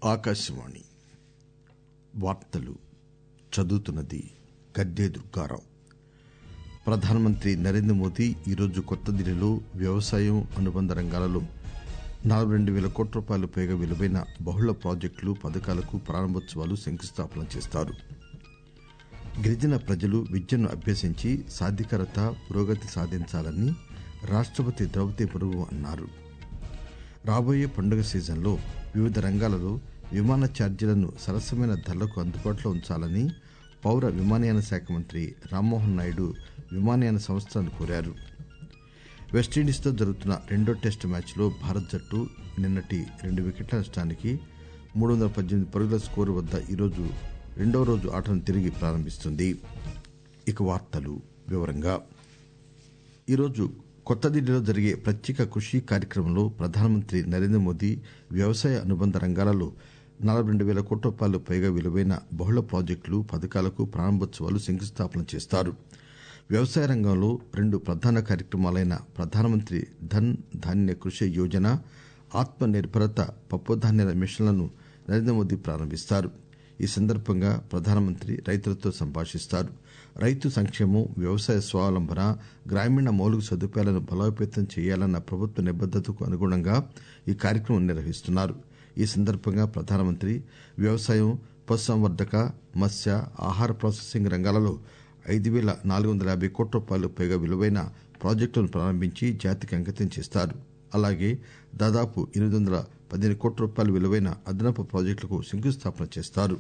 ఆకాశవాణి వార్తలు చదువుతున్నది గడ్డే దుర్గారావు ప్రధానమంత్రి నరేంద్ర మోదీ ఈరోజు కొత్త ఢిల్లీలో వ్యవసాయం అనుబంధ రంగాలలో నలభై రెండు పేల కోట్ల రూపాయలు పైగా విలువైన బహుళ ప్రాజెక్టులు పథకాలకు ప్రారంభోత్సవాలు శంకుస్థాపన చేస్తారు గిరిజన ప్రజలు విద్యను అభ్యసించి సాధికారత పురోగతి సాధించాలని రాష్టపతి ద్రౌపది ముర్ము అన్నారు రాబోయే పండుగ సీజన్లో వివిధ రంగాలలో విమాన ఛార్జీలను సరసమైన ధరలకు అందుబాటులో ఉంచాలని పౌర విమానయాన శాఖ మంత్రి రామ్మోహన్ నాయుడు విమానయాన సంస్థలను కోరారు వెస్టిండీస్తో జరుగుతున్న రెండో టెస్టు మ్యాచ్లో భారత్ జట్టు నిన్నటి రెండు వికెట్ల నష్టానికి మూడు వందల పద్దెనిమిది పరుగుల స్కోరు వద్ద ఈరోజు రెండో రోజు ఆటను తిరిగి ప్రారంభిస్తుంది ఇక వార్తలు వివరంగా ఈరోజు కొత్త ఢిల్లీలో జరిగే ప్రత్యేక కృషి కార్యక్రమంలో ప్రధానమంత్రి నరేంద్ర మోదీ వ్యవసాయ అనుబంధ రంగాలలో నలభై రెండు పేల కోట్ల రూపాయలు పైగా విలువైన బహుళ ప్రాజెక్టులు పథకాలకు ప్రారంభోత్సవాలు శంకుస్థాపన చేస్తారు వ్యవసాయ రంగంలో రెండు ప్రధాన కార్యక్రమాలైన ప్రధానమంత్రి ధన్ ధాన్య కృషి యోజన ఆత్మ నిర్భరత పప్పుధాన్యాల మిషన్లను నరేంద్ర మోదీ ప్రారంభిస్తారు ఈ సందర్భంగా ప్రధానమంత్రి రైతులతో సంభాషిస్తారు రైతు సంక్షేమం వ్యవసాయ స్వావలంబన గ్రామీణ మౌలిక సదుపాయాలను బలోపేతం చేయాలన్న ప్రభుత్వ నిబద్దతకు అనుగుణంగా ఈ కార్యక్రమం నిర్వహిస్తున్నారు ఈ సందర్భంగా ప్రధానమంత్రి వ్యవసాయం పశుసంవర్ధక మత్స్య ఆహార ప్రాసెసింగ్ రంగాలలో ఐదు పేల నాలుగు వందల యాభై కోట్ల రూపాయలు పైగా విలువైన ప్రాజెక్టులను ప్రారంభించి జాతికి అంకితం చేస్తారు అలాగే దాదాపు ఎనిమిది వందల పదిహేను కోట్ల రూపాయల విలువైన అదనపు ప్రాజెక్టులకు శంకుస్థాపన చేస్తారు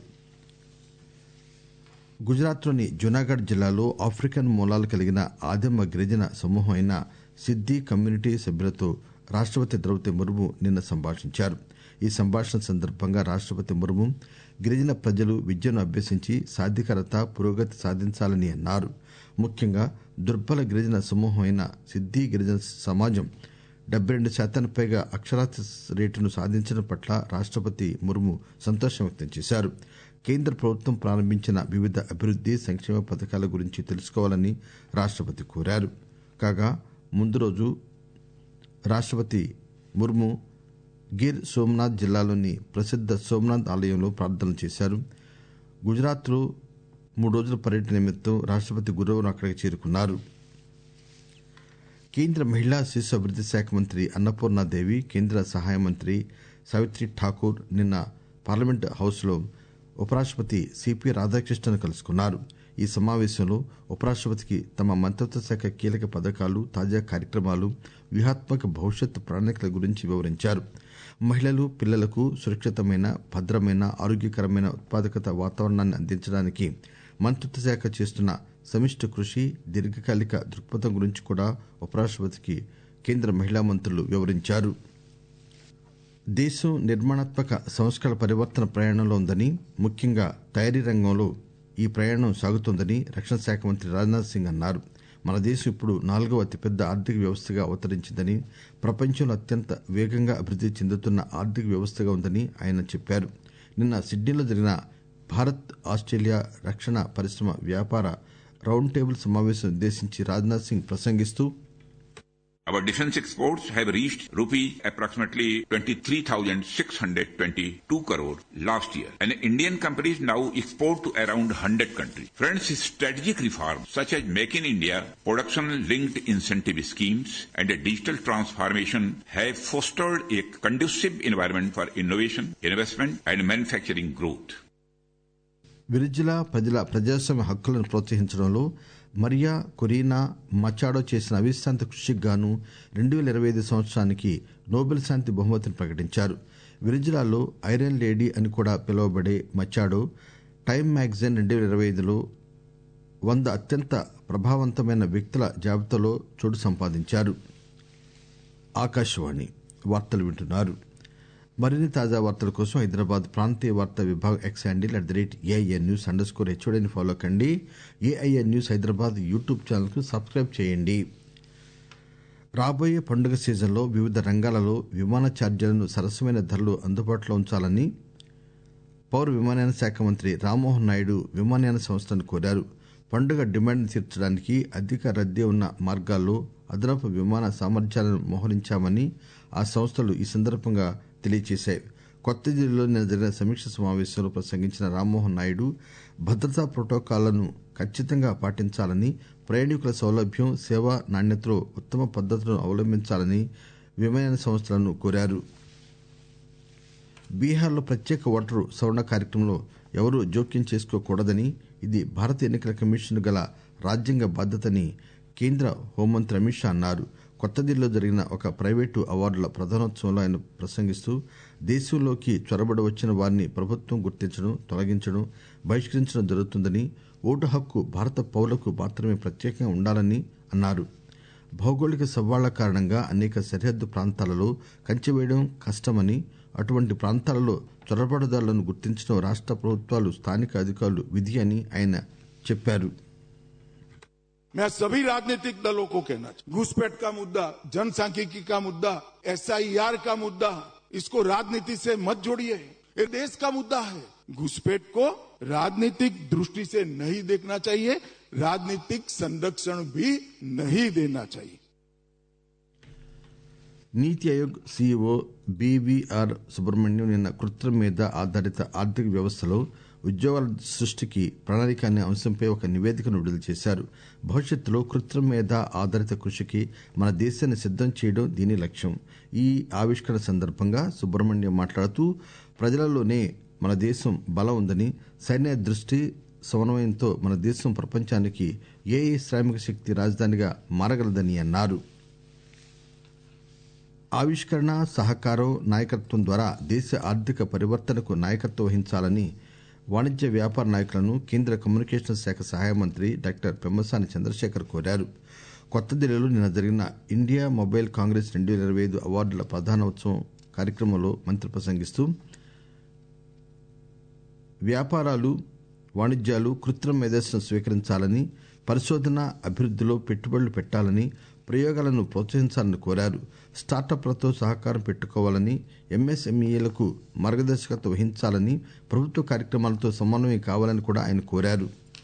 గుజరాత్లోని జునాగఢ్ జిల్లాలో ఆఫ్రికన్ మూలాలు కలిగిన ఆదిమ గిరిజన సమూహం అయిన సిద్ది కమ్యూనిటీ సభ్యులతో రాష్టపతి ద్రౌపది ముర్ము నిన్న సంభాషించారు ఈ సంభాషణ సందర్భంగా రాష్టపతి ముర్ము గిరిజన ప్రజలు విద్యను అభ్యసించి సాధికారత పురోగతి సాధించాలని అన్నారు ముఖ్యంగా దుర్బల గిరిజన సమూహం అయిన సిద్ది గిరిజన సమాజం డెబ్బై రెండు శాతానికి పైగా అక్షరాస్యత రేటును సాధించడం పట్ల రాష్టపతి ముర్ము సంతోషం వ్యక్తం చేశారు కేంద్ర ప్రభుత్వం ప్రారంభించిన వివిధ అభివృద్ది సంక్షేమ పథకాల గురించి తెలుసుకోవాలని రాష్టపతి కోరారు కాగా ముందు రోజు రాష్టపతి ముర్ము గిర్ సోమనాథ్ జిల్లాలోని ప్రసిద్ద సోమనాథ్ ఆలయంలో ప్రార్థనలు చేశారు గుజరాత్లో మూడు రోజుల పర్యటన నిమిత్తం రాష్టపతి గురువారం అక్కడికి చేరుకున్నారు కేంద్ర మహిళా శిశు అభివృద్ది శాఖ మంత్రి అన్నపూర్ణాదేవి కేంద్ర సహాయ మంత్రి సావిత్రి ఠాకూర్ నిన్న పార్లమెంట్ హౌస్ లో ఉపరాష్టపతి సిపి రాధాకృష్ణన్ కలుసుకున్నారు ఈ సమావేశంలో ఉపరాష్టపతికి తమ మంత్రిత్వ శాఖ కీలక పథకాలు తాజా కార్యక్రమాలు వ్యూహాత్మక భవిష్యత్ ప్రణాళికల గురించి వివరించారు మహిళలు పిల్లలకు సురక్షితమైన భద్రమైన ఆరోగ్యకరమైన ఉత్పాదకత వాతావరణాన్ని అందించడానికి మంత్రిత్వ శాఖ చేస్తున్న సమిష్టి కృషి దీర్ఘకాలిక దృక్పథం గురించి కూడా ఉపరాష్టపతికి కేంద్ర మహిళా మంత్రులు వివరించారు దేశం నిర్మాణాత్మక సంస్కరణ పరివర్తన ప్రయాణంలో ఉందని ముఖ్యంగా తయారీ రంగంలో ఈ ప్రయాణం సాగుతోందని రక్షణ శాఖ మంత్రి రాజ్నాథ్ సింగ్ అన్నారు మన దేశం ఇప్పుడు నాలుగవ అతిపెద్ద ఆర్థిక వ్యవస్థగా అవతరించిందని ప్రపంచంలో అత్యంత వేగంగా అభివృద్ది చెందుతున్న ఆర్థిక వ్యవస్థగా ఉందని ఆయన చెప్పారు నిన్న సిడ్నీలో జరిగిన భారత్ ఆస్ట్రేలియా రక్షణ పరిశ్రమ వ్యాపార రౌండ్ టేబుల్ సమావేశం ఉద్దేశించి రాజ్నాథ్ సింగ్ ప్రసంగిస్తూ Our defense exports have reached rupees approximately 23,622 crore last year. And Indian companies now export to around 100 countries. Friends, strategic reforms such as Make in India, production-linked incentive schemes, and a digital transformation have fostered a conducive environment for innovation, investment, and manufacturing growth. విరిజిల ప్రజల ప్రజాస్వామ్య హక్కులను ప్రోత్సహించడంలో Maria Corina Machado చేసిన అవిశ్రాంత కృషికి గాను రెండు పేల ఇరవై ఐదు సంవత్సరానికి నోబెల్ శాంతి బహుమతిని ప్రకటించారు విరిజిలాలో ఐరన్ లేడీ అని కూడా పిలువబడే మచాడో టైమ్ మ్యాగజైన్ రెండు పేల ఇరవై ఐదులో వంద అత్యంత ప్రభావవంతమైన వ్యక్తుల జాబితాలో చోటు సంపాదించారు ఆకాశవాణి వార్తలు వింటున్నారు మరిన్ని తాజా వార్తల కోసం హైదరాబాద్ ప్రాంతీయ వార్తా విభాగం X handle at the rate AIN news underscore హెచ్ఓడిని ఫాలో కండి AIN news Hyderabad YouTube channel కు సబ్స్క్రైబ్ చేయండి రాబోయే పండుగ సీజన్లో వివిధ రంగాలలో విమాన ఛార్జీలను సరసమైన ధరలు అందుబాటులో ఉంచాలని పౌర విమానయాన శాఖ మంత్రి రామ్మోహన్ నాయుడు విమానయాన సంస్థలను కోరారు పండుగ డిమాండ్ తీర్చడానికి అధిక రద్దీ ఉన్న మార్గాల్లో అదనపు విమాన సామర్థ్యాలను మోహరించామని ఆ సంస్థలు ఈ సందర్భంగా తెలియజేశాయి కొత్త ఢిల్లీలో నిన్న జరిగిన సమీక్ష సమావేశంలో ప్రసంగించిన రామ్మోహన్ నాయుడు భద్రతా ప్రోటోకాల్లను ఖచ్చితంగా పాటించాలని ప్రయాణికుల సౌలభ్యం సేవా నాణ్యతలో ఉత్తమ పద్దతులను అవలంబించాలని విమానయాన సంస్థలను కోరారు బీహార్లో ప్రత్యేక ఓటరు సవరణ కార్యక్రమంలో ఎవరూ జోక్యం చేసుకోకూడదని ఇది భారత ఎన్నికల కమిషన్ గల రాజ్యాంగ బాధ్యతని కేంద్ర హోంమంత్రి అమిత్ షా అన్నారు కొత్త ఢిల్లీలో జరిగిన ఒక ప్రైవేటు అవార్డుల ప్రధానోత్సవంలో ఆయన ప్రసంగిస్తూ దేశంలోకి చొరబడి వచ్చిన వారిని ప్రభుత్వం గుర్తించడం తొలగించడం బహిష్కరించడం జరుగుతుందని ఓటు హక్కు భారత పౌరులకు మాత్రమే ప్రత్యేకంగా ఉండాలని అన్నారు భౌగోళిక సవాళ్ల కారణంగా అనేక సరిహద్దు ప్రాంతాలలో కంచె వేయడం కష్టమని అటువంటి ప్రాంతాలలో చొరబడుదారులను గుర్తించడం రాష్ట ప్రభుత్వాలు స్థానిక అధికారులు విధి అని ఆయన చెప్పారు मैं सभी राजनीतिक दलों को कहना चाहिए घुसपैठ का मुद्दा जनसांख्यिकी का मुद्दा एसआईआर का मुद्दा इसको राजनीति से मत जोड़िए ये देश का मुद्दा है घुसपैठ को राजनीतिक दृष्टि से नहीं देखना चाहिए राजनीतिक संरक्षण भी नहीं देना चाहिए నీతి ఆయోగ్ సీఈఓ బీవీఆర్ సుబ్రహ్మణ్యం నిన్న కృత్రిమ మీద ఆధారిత ఆర్థిక వ్యవస్థలో ఉద్యోగాల సృష్టికి ప్రణాళిక అనే అంశంపై ఒక నివేదికను విడుదల చేశారు భవిష్యత్తులో కృత్రిమ మీద ఆధారిత కృషికి మన దేశాన్ని సిద్దం చేయడం దీని లక్ష్యం ఈ ఆవిష్కరణ సందర్భంగా సుబ్రహ్మణ్యం మాట్లాడుతూ ప్రజలలోనే మన దేశం బలం ఉందని సైన్య దృష్టి సమన్వయంతో మన దేశం ప్రపంచానికి ఏఐ శ్రామిక శక్తి రాజధానిగా మారగలదని అన్నారు ఆవిష్కరణ సహకారం నాయకత్వం ద్వారా దేశ ఆర్థిక పరివర్తనకు నాయకత్వం వహించాలని వాణిజ్య వ్యాపార నాయకులను కేంద్ర కమ్యూనికేషన్ శాఖ సహాయ మంత్రి డాక్టర్ పెమ్మసాని చంద్రశేఖర్ కోరారు కొత్త ఢిల్లీలో నిన్న జరిగిన ఇండియా మొబైల్ కాంగ్రెస్ రెండు వేల ఇరవై ఐదు అవార్డుల ప్రధానోత్సవం కార్యక్రమంలో మంత్రి ప్రసంగిస్తూ వ్యాపారాలు వాణిజ్యాలు కృత్రిమ మేధస్సును స్వీకరించాలని పరిశోధన అభివృద్దిలో పెట్టుబడులు పెట్టాలని ప్రయోగాలను ప్రోత్సహించాలని కోరారు స్టార్టప్లతో సహకారం పెట్టుకోవాలని ఎంఎస్ఎంఈలకు మార్గదర్శకత్వం వహించాలని ప్రభుత్వ కార్యక్రమాలతో సమన్వయం కావాలని కూడా ఆయన కోరారు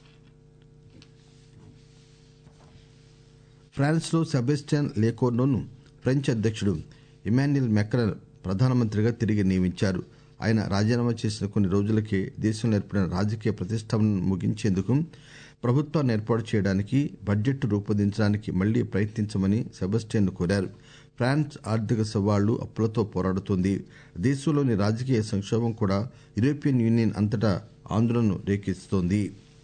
ఫ్రాన్స్ లో సెబాస్టియన్ లేకోర్నోను ఫ్రెంచ్ అధ్యక్షుడు ఇమాన్యుయల్ మెక్రన్ ప్రధానమంత్రిగా తిరిగి నియమించారు ఆయన రాజీనామా చేసిన కొన్ని రోజులకే దేశంలో ఏర్పడిన రాజకీయ ప్రతిష్టంభనను ముగించేందుకు ప్రభుత్వాన్ని ఏర్పాటు చేయడానికి బడ్జెట్ రూపొందించడానికి మళ్లీ ప్రయత్నించమని సెబస్టియన్ కోరారు ఫ్రాన్స్ ఆర్థిక సవాళ్లు అప్పులతో పోరాడుతోంది దేశంలోని రాజకీయ సంక్షోభం కూడా యూరోపియన్ యూనియన్ అంతటా ఆందోళనను రేకెత్తుతోంది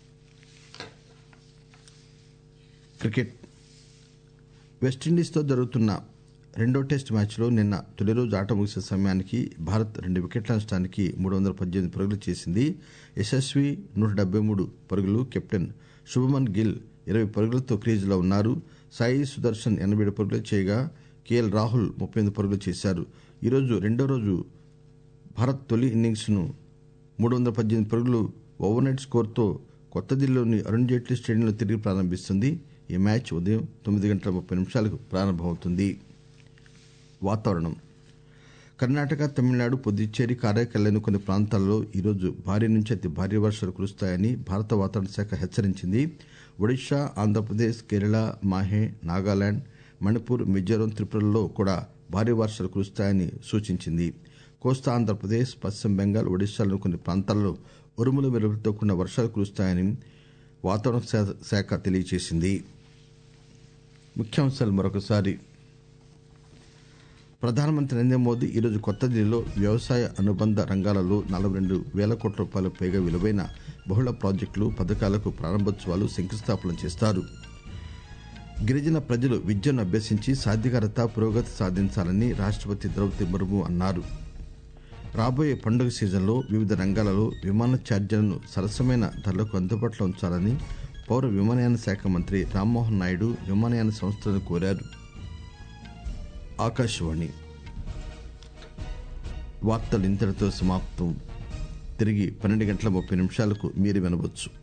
క్రికెట్ వెస్టిండీస్తో జరుగుతున్న రెండో టెస్ట్ మ్యాచ్లో నిన్న తొలి రోజు ఆట ముగిసే సమయానికి భారత్ రెండు వికెట్ల నష్టానికి మూడు వందల పద్దెనిమిది పరుగులు చేసింది యశస్వి నూట డెబ్బై మూడు పరుగులు కెప్టెన్ శుభమన్ గిల్ ఇరవై పరుగులతో క్రీజులో ఉన్నారు సాయి సుదర్శన్ ఎనభై ఏడు పరుగులు చేయగా కేఎల్ రాహుల్ ముప్పై ఎనిమిది పరుగులు చేశారు ఈరోజు రెండో రోజు భారత్ తొలి ఇన్నింగ్స్ ను మూడు వందల పద్దెనిమిది పరుగులు ఓవర్ నైట్ స్కోర్తో కొత్త ఢిల్లీలోని అరుణ్ జైట్లీ స్టేడియంలో తిరిగి ప్రారంభిస్తుంది ఈ మ్యాచ్ ఉదయం తొమ్మిది గంటల ముప్పై నిమిషాలకు ప్రారంభమవుతుంది వాతావరణం కర్ణాటక తమిళనాడు పుదుచ్చేరి కారైకల్లోని కొన్ని ప్రాంతాల్లో ఈరోజు భారీ నుంచి అతి భారీ వర్షాలు కురుస్తాయని భారత వాతావరణ శాఖ హెచ్చరించింది ఒడిశా ఆంధ్రప్రదేశ్ కేరళ మాహే నాగాలాండ్ మణిపూర్ మిజోరం త్రిపురల్లో కూడా భారీ వర్షాలు కురుస్తాయని సూచించింది కోస్తా ఆంధ్రప్రదేశ్ పశ్చిమ బెంగాల్ ఒడిశాలోని కొన్ని ప్రాంతాల్లో ఉరుములు మెరుపులతో కూడిన వర్షాలు కురుస్తాయని వాతావరణ శా- శాఖ తెలియజేసింది ముఖ్యాంశాలు మరొకసారి ప్రధానమంత్రి నరేంద్ర మోదీ ఈరోజు కొత్త ఢిల్లీలో వ్యవసాయ అనుబంధ రంగాలలో నలభై రెండు వేల కోట్ల రూపాయలకు పైగా విలువైన బహుళ ప్రాజెక్టులు పథకాలకు ప్రారంభోత్సవాలు శంకుస్థాపన చేస్తారు గిరిజన ప్రజలు విద్యను అభ్యసించి సాధికారత పురోగతి సాధించాలని రాష్ట్రపతి ద్రౌపది ముర్ము అన్నారు రాబోయే పండుగ సీజన్లో వివిధ రంగాలలో విమాన ఛార్జీలను సరసమైన ధరలకు అందుబాటులో ఉంచాలని పౌర విమానయాన శాఖ మంత్రి రామ్మోహన్ నాయుడు విమానయాన సంస్థలను కోరారు ఆకాశవాణి వార్తలు ఇంతటితో సమాప్తం తిరిగి పన్నెండు గంటల ముప్పై నిమిషాలకు మీరు వినవచ్చు